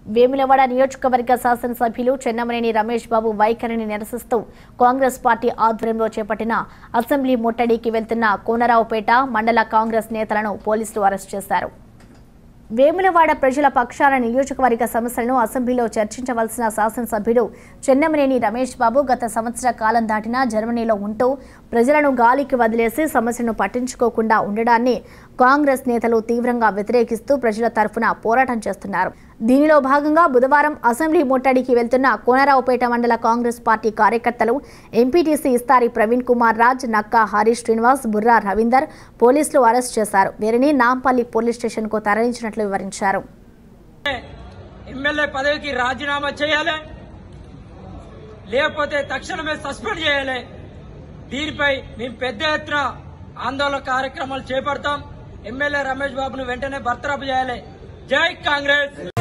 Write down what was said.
వేములవాడ నియోజకవర్గ శాసనసభ్యులు చెన్నమనేని రమేష్ బాబు వైఖరిని నిరసిస్తూ కాంగ్రెస్ పార్టీ ఆధ్వర్యంలో చేపట్టిన అసెంబ్లీ ముట్టడికి వెళ్తున్న కోనరావుపేట మండల కాంగ్రెస్ నేతలను పోలీసులు అరెస్ట్ చేశారు వేములవాడ ప్రజల పక్షాన నియోజకవర్గ సమస్యలను అసెంబ్లీలో చర్చించవలసిన శాసనసభ్యుడు చెన్నమనేని రమేష్ బాబు గత సంవత్సర కాలం దాటినా జర్మనీలో ఉంటూ ప్రజలను గాలికి వదిలేసి సమస్యను పట్టించుకోకుండా ఉండడాన్ని కాంగ్రెస్ నేతలు తీవ్రంగా వ్యతిరేకిస్తూ ప్రజల తరఫున పోరాటం చేస్తున్నారు దీనిలో భాగంగా బుధవారం అసెంబ్లీ ముట్టడికి వెళ్తున్న కోనరావుపేట మండల కాంగ్రెస్ పార్టీ కార్యకర్తలు ఎంపీటీసీ ఇస్తారి ప్రవీణ్ కుమార్ రాజ్ నక్కా హరీష్ శ్రీనివాస్ బుర్రా రవీందర్ పోలీసులు అరెస్ట్ చేశారు వీరిని నాంపల్లి పోలీస్ స్టేషన్కు తరలించినట్లు వివరించారు ఎమ్మెల్యే పదవికి రాజీనామా చేయాలి లేకపోతే తక్షణమే సస్పెండ్ చేయాలి దీనిపై మేము పెద్ద ఎత్తున ఆందోళన కార్యక్రమాలు చేపడతాం ఎమ్మెల్యే రమేష్ బాబును వెంటనే బర్తరఫ్ చేయాలి జై కాంగ్రెస్